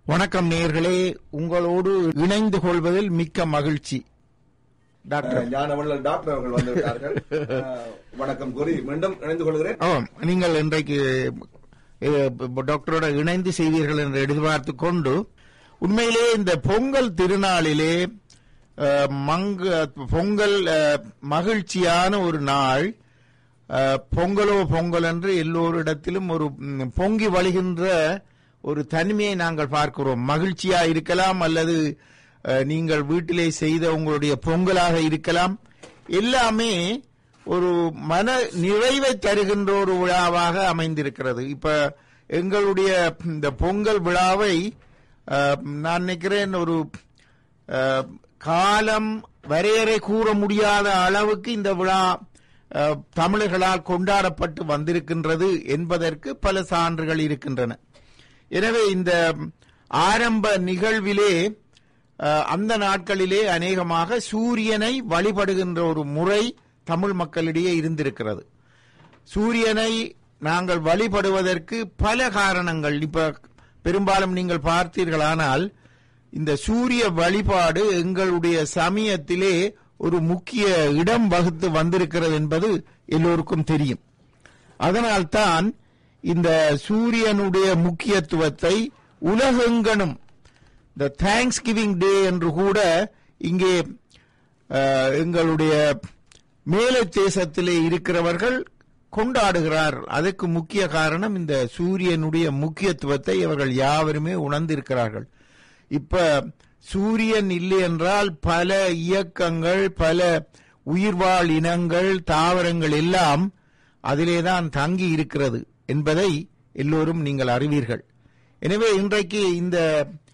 வணக்கம் நேயர்களே உங்களோடு இணைந்து கொள்வதில் மிக்க மகிழ்ச்சி டாக்டர் ஞானவள்ளல் டாக்டர் அவர்கள் வந்திருக்கார்கள் அஹ், வணக்கம் கூறி மீண்டும் இணைந்து கொள்கிறேன் ஆமாம் நீங்கள் இன்றைக்கு அஹ், டாக்டரோட இணைந்து செய்வீர்கள் என்று எதிர்பார்த்து கொண்டு உண்மையிலே இந்த பொங்கல் திருநாளிலே அஹ், மங்க பொங்கல் அஹ், மகிழ்ச்சியான ஒரு நாள் அஹ், பொங்கலோ பொங்கல் என்று எல்லோரிடத்திலும் ஒரு ம், பொங்கி வழிகின்ற ஒரு தனிமையை நாங்கள் பார்க்கிறோம் மகிழ்ச்சியா இருக்கலாம் அல்லது அஹ், நீங்கள் வீட்டிலே செய்த உங்களுடைய பொங்கலாக இருக்கலாம் எல்லாமே ஒரு மன நிறைவை தருகின்ற ஒரு விழாவாக அமைந்திருக்கிறது இப்ப எங்களுடைய இந்த பொங்கல் விழாவை அஹ், நான் நினைக்கிறேன் ஒரு அஹ், காலம் வரையறை கூற முடியாத அளவுக்கு இந்த விழா அஹ், தமிழர்களால் கொண்டாடப்பட்டு வந்திருக்கின்றது என்பதற்கு பல சான்றுகள் இருக்கின்றன எனவே இந்த ஆரம்ப நிகழ்விலே அஹ், அந்த நாட்களிலே அநேகமாக சூரியனை வழிபடுகின்ற ஒரு முறை தமிழ் மக்களிடையே இருந்திருக்கிறது சூரியனை நாங்கள் வழிபடுவதற்கு பல காரணங்கள் இப்ப பெரும்பாலும் நீங்கள் பார்த்தீர்களானால் இந்த சூரிய வழிபாடு எங்களுடைய சமயத்திலே ஒரு முக்கிய இடம் வகுத்து வந்திருக்கிறது என்பது எல்லோருக்கும் தெரியும் அதனால்தான் இந்த சூரியனுடைய முக்கியத்துவத்தை உலகெங்கனும் இந்த தேங்க்ஸ் கிவிங் டே என்று கூட இங்கே அஹ், எங்களுடைய மேலை தேசத்திலே இருக்கிறவர்கள் கொண்டாடுகிறார்கள் அதற்கு முக்கிய காரணம் இந்த சூரியனுடைய முக்கியத்துவத்தை அவர்கள் யாவருமே உணர்ந்திருக்கிறார்கள் இப்ப சூரியன் இல்லை என்றால் பல இயக்கங்கள் பல உயிர்வாழ் இனங்கள் தாவரங்கள் எல்லாம் அதிலேதான் தங்கி இருக்கிறது என்பதை எல்லோரும் நீங்கள் அறிவீர்கள் எனவே இன்றைக்கு இந்த